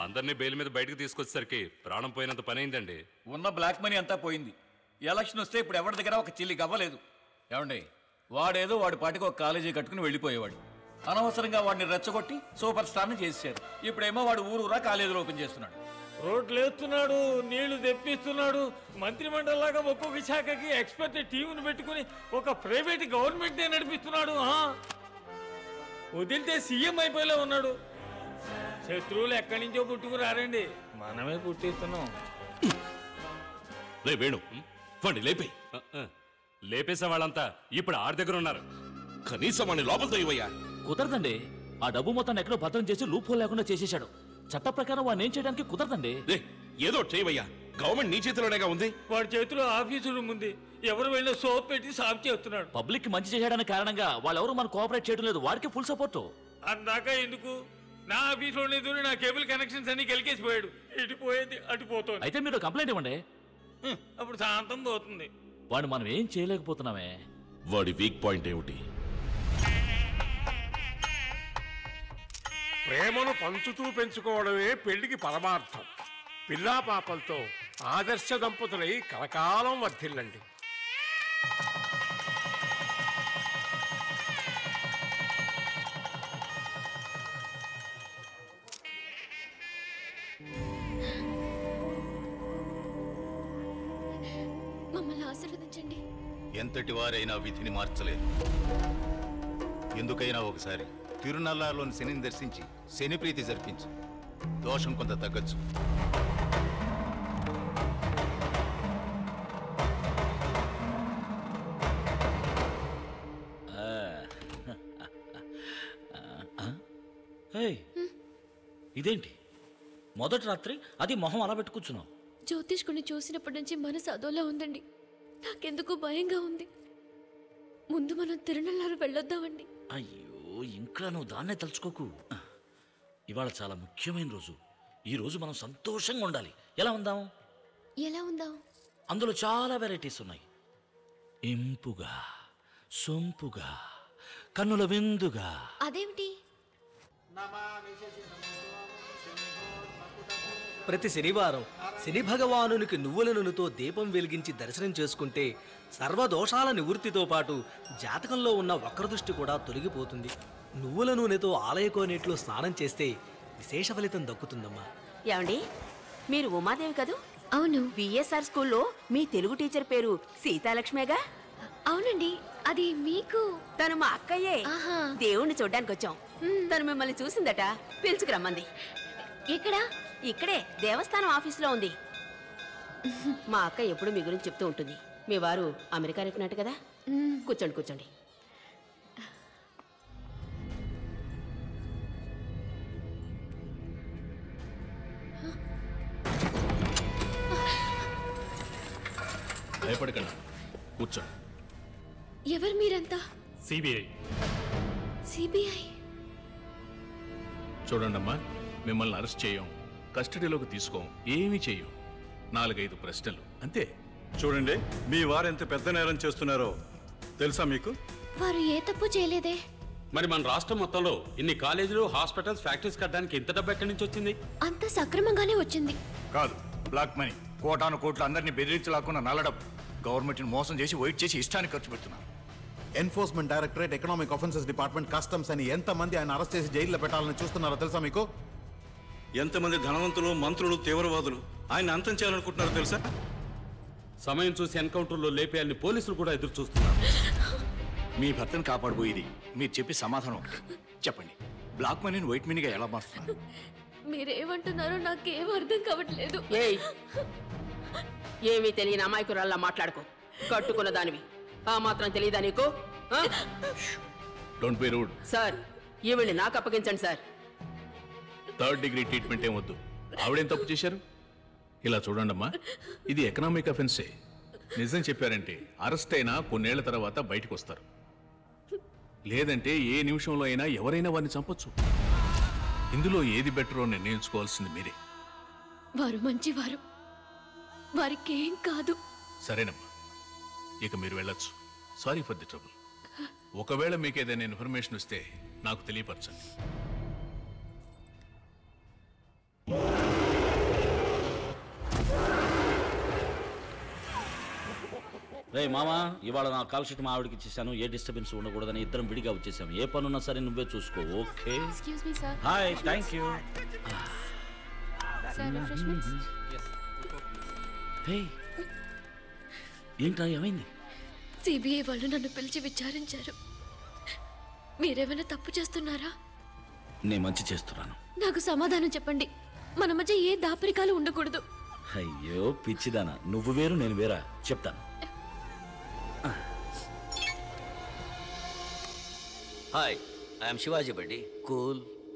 అందరినీ బెయిల్ మీద బయటకు తీసుకొచ్చేసరికి ప్రాణం పోయినంత పని అయిందండి ఉన్న బ్లాక్ మనీ అంతా పోయింది ఎలక్షన్ వస్తే ఇప్పుడు ఎవరి దగ్గర ఒక చిల్లి గవ్వలేదు ఏమండి వాడేదో వాడి పాటికి ఒక కాలేజీ కట్టుకుని వెళ్ళిపోయేవాడు అనవసరంగా వాడిని రెచ్చగొట్టి సూపర్ స్టార్ని చేసేశారు ఇప్పుడేమో వాడు ఊరూరా కాలేజీలు ఓపెన్ చేస్తున్నాడు రోడ్లు వేస్తున్నాడు నీళ్లు తెప్పిస్తున్నాడు మంత్రిమండలిలాగా ఒక్కొక్క శాఖకి ఎక్స్పర్ట్ టీంను పెట్టుకుని ఒక ప్రైవేట్ గవర్నమెంట్ నడిపిస్తున్నాడు ఆ. వదిలితే సీఎం అయిపోయేలా ఉన్నాడు శత్రువులు ఎక్కడి నుంచో పుట్టుకురారండి మనమే పుట్టిస్తున్నాం రే వేణు వాడిని లేపే ఆ, ఆ. లేపేసే వాళ్ళంతా ఇప్పుడు ఆడి దగ్గర ఉన్నారు కనీసం వాడిని లోపలతో ఇవ్వయ్యా కుదరదండి ఆ డబ్బు మొత్తాన్ని ఎక్కడో భద్రం చేసి లూప్ హోల్ లేకుండా చేసేశాడు చట్ట ప్రకారం వాడిని ఏం చేయడానికి కుదరదండి రే ఏదో ఒకటి చేయవయ్యా గవర్నమెంట్ నీ చేతిలోనేగా ఉంది వాడి చేతిలో ఆఫీసు రూమ్ ఉంది ఎవరు వెళ్ళినా సోప్ పెట్టి సాఫ్ చేస్తున్నాడు పబ్లిక్ కి మంచి చేయడానికి కారణంగా వాళ్ళెవరు మన కోఆపరేట్ చేయడం లేదు వాడికి ఫుల్ సపోర్ట్ అందాక ఎందుకు నా ఆఫీస్లోనే దూరి నా కేబుల్ కనెక్షన్స్ అన్ని కలికేసిపోయాడు ఇటు పోయేది అటు పోతుంది అయితే మీరు కంప్లైంట్ ఇవ్వండి హ్మ్, అప్పుడు శాంతం పోతుంది వాడిని మనం ఏం చేయలేకపోతున్నామే వాడి వీక్ పాయింట్ ఏమిటి ప్రేమను పంచుతూ పెంచుకోవడమే పెళ్లికి పరమార్థం పిల్లా పాపలతో ఆదర్శ దంపతులై కలకాలం వర్ధిల్లండి మమ్మల్ని ఆశీర్వదించండి ఎంతటి వారైనా విధిని మార్చలేరు ఎందుకైనా ఒకసారి తిరునల్లాలోని శనిని దర్శించి శని ప్రీతి జరిపించు దోషం కొంత తగ్గచ్చు ఏయ్, ఇదేంటి మొదటి రాత్రి అది మొహం అలా పెట్టు కూర్చున్నావు జ్యోతిష్కుని చూసినప్పటి నుంచి మనసు అదోలా ఉందండి నాకెందుకు భయంగా ఉంది ముందు మనం తిరునల్లారు వెళ్ళొద్దామండి అయ్యో ఇంకా నువ్వు దాన్నే తలుచుకోకు ఇవాళ చాలా ముఖ్యమైన రోజు ఈ రోజు మనం సంతోషంగా ఉండాలి ఎలా ఉందాం ఎలా ఉందాం అందులో చాలా వెరైటీస్ ఉన్నాయి ఇంపుగా సొంపుగా కన్నుల విందుగా అదేమిటి ప్రతి శనివారం శని భగవానునికి నువ్వుల నూనెతో దీపం వెలిగించి దర్శనం చేసుకుంటే సర్వదోషాల నివృత్తితో పాటు జాతకంలో ఉన్న వక్రదృష్టి కూడా తొలగిపోతుంది నువ్వుల నూనెతో ఆలయ కోనేట్లో స్నానం చేస్తే విశేష ఫలితం దక్కుతుందమ్మా ఏమండి మీరు ఉమాదేవి కదూ అవును విఎస్ఆర్ స్కూల్లో మీ తెలుగు టీచర్ పేరు సీతాలక్ష్మేగా అవునండి అది మీకు తను మా అక్కయ్యే ఆహా. దేవుణ్ణి చూడ్డానికి వచ్చాం తను మిమ్మల్ని చూసిందట పిలుచుకురమ్మంది ఎక్కడ ఇక్కడే దేవస్థానం ఆఫీసులో ఉంది మా అక్క ఎప్పుడు మీ గురించి చెప్తూ ఉంటుంది మీ వారు అమెరికా రేపినట్టు కదా కూర్చోండి కూర్చోండి భయపడకండి కూర్చో ఎవరు మీరంతా సిబిఐ సిబిఐ చూడండమ్మా మిమ్మల్ని అరెస్ట్ చేయం కస్టడీలోకి తీసుకోం ఏమీ చేయం నాలుగైదు ప్రశ్నలు అంతే చూడండి మీ వారు ఎంత పెద్ద నేరం చేస్తున్నారో తెలుసా మీకు వారు ఏ తప్పు చేయలేదే మరి మన రాష్ట్రం మొత్తంలో ఇన్ని కాలేజీలు హాస్పిటల్స్ ఫ్యాక్టరీస్ కట్టడానికి ఇంత డబ్బు ఎక్కడి నుంచి వచ్చింది అంత సక్రమంగానే వచ్చింది కాదు బ్లాక్ మనీ కోటాను కోట్లు అందరినీ బెదిరించలాక్కున్న నల్లడం గవర్నమెంట్ని మోసం చేసి వైట్ చేసి ఇష్టానికి ఖర్చు పెడుతున్నారు enforcement directorate economic offences department customs అని ఎంతమంది ఆయన అరెస్ట్ చేసి జైల్లో పెట్టాలని చూస్తున్నారో తెలుసా మీకు ఎంతమంది ధనవంతులు మంత్రులు తీవ్రవాదులు ఆయన అంతం చేయాలనుకుంటున్నారో తెలుసా సమయం చూసి ఎన్కౌంటర్లో లేపేయాలని పోలీసులు కూడా ఎదురు చూస్తున్నారు మీ భర్తను కాపాడబోయేది మీరు చెప్పే సమాధానం ఒకటి చెప్పండి బ్లాక్ మనీని వైట్ మనీగా ఎలా మారుస్తున్నారు మీరేమంటున్నారో నాకేం అర్థం కావట్లేదు ఏయ్ ఏమీ తెలియని అమాయకురాల్లా మాట్లాడుకో కట్టుకున్న దానివి ఆ మాత్రం తెలియదా నీకు ఆ? డోంట్ బి రూడ్ సార్ ఈవిడ్ని నాకు అప్పగించండి సార్ థర్డ్ డిగ్రీ ట్రీట్మెంట్ ఏం వద్దు ఆవిడేం తప్పు చేశారు ఇలా చూడండమ్మా ఇది ఎకనామిక్ అఫెన్సే నిజం చెప్పారంటే అరెస్ట్ అయినా కొన్నేళ్ల తర్వాత బయటకు వస్తారు లేదంటే ఏ నిమిషంలో అయినా ఎవరైనా వారిని చంపొచ్చు ఇందులో ఏది బెటరో నిర్ణయించుకోవాల్సింది మీరే వారు మంచివారు వారికేం కాదు సరేనమ్మా ఇక మీరు వెళ్ళొచ్చు సారీ ఫర్ ది ట్రబుల్ ఒకవేళ మీకు ఏదైనా ఇన్ఫర్మేషన్ వస్తే నాకు తెలియపరచండి రే మామా ఇవాళ నా కాల్ షీట్ మా ఆవిడకి ఇచ్చేసాను ఏ డిస్టర్బెన్స్ ఉండకూడదని ఇద్దరం విడిగా వచ్చేసాం ఏ పనున్నా సరే నువ్వే చూసుకో okay excuse me sir hi thank you sir refreshments hey ఏంటా ఏమైంది సిబిఐ వాళ్ళు నన్ను పిలిచి విచారించారు మీరేమైనా తప్పు చేస్తున్నారా నేను మంచి చేస్తున్నాను నాకు సమాధానం చెప్పండి మన మధ్య ఏ దాపరికాలు ఉండకూడదు అయ్యో పిచ్చిదానా నువ్వు వేరు నేను వేరా చెప్తాను hi I'm Shivaji buddy cool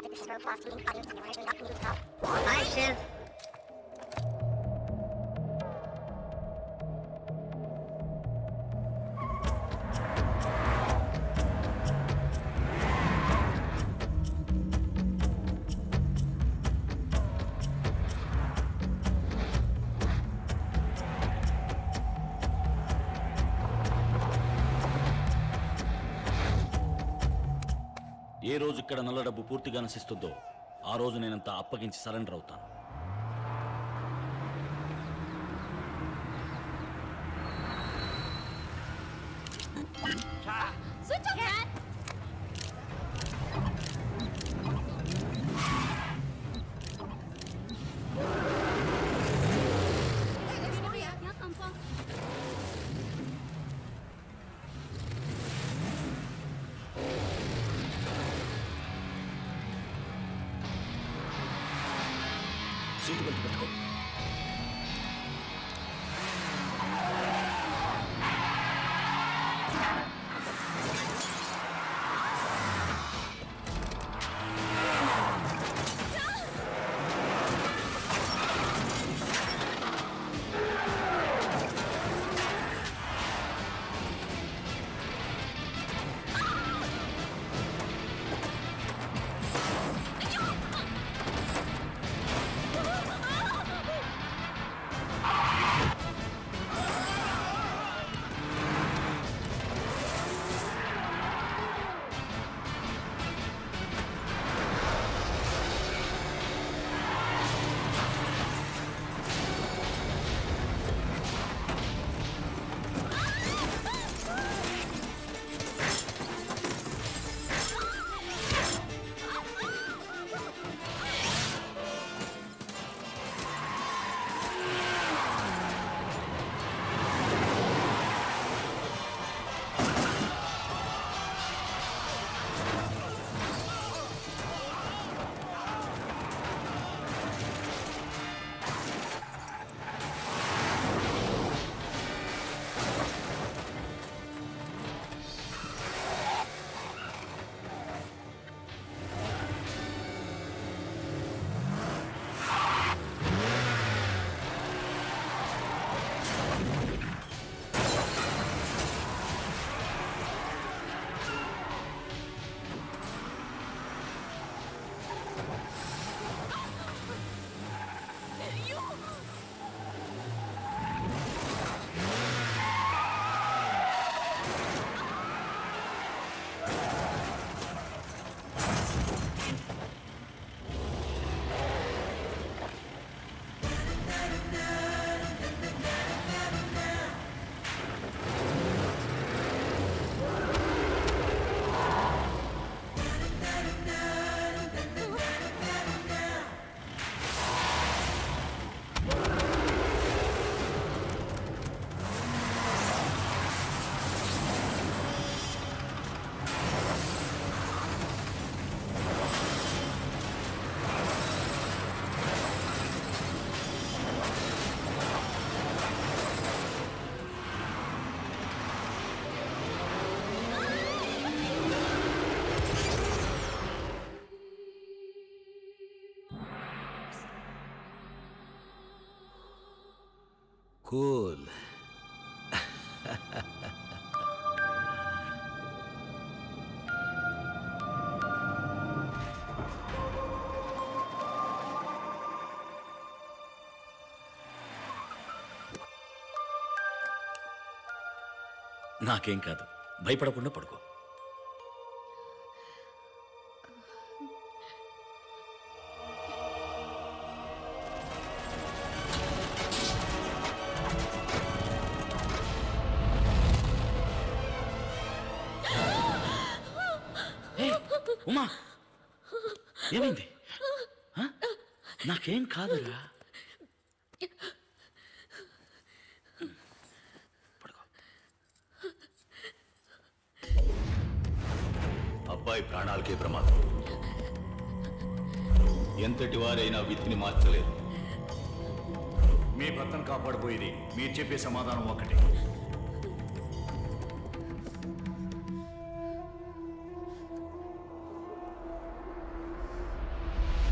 hi chef ఏ రోజు ఇక్కడ నల్ల డబ్బు పూర్తిగా నశిస్తుందో ఆ రోజు నేనంతా అప్పగించి సరెండర్ అవుతాను సీటు బెల్ట్ పెట్టుకో కూల్ నాకేం కాదు భయపడకుండా పడుకో ఉమా ఏమైంది ఆ? నాకేం కాదురా అబ్బాయి ప్రాణాలకే ప్రమాదం ఎంతటి వారైనా విధిని మార్చలేరు మీ భర్తను కాపాడబోయేది మీరు చెప్పే సమాధానం ఒకటి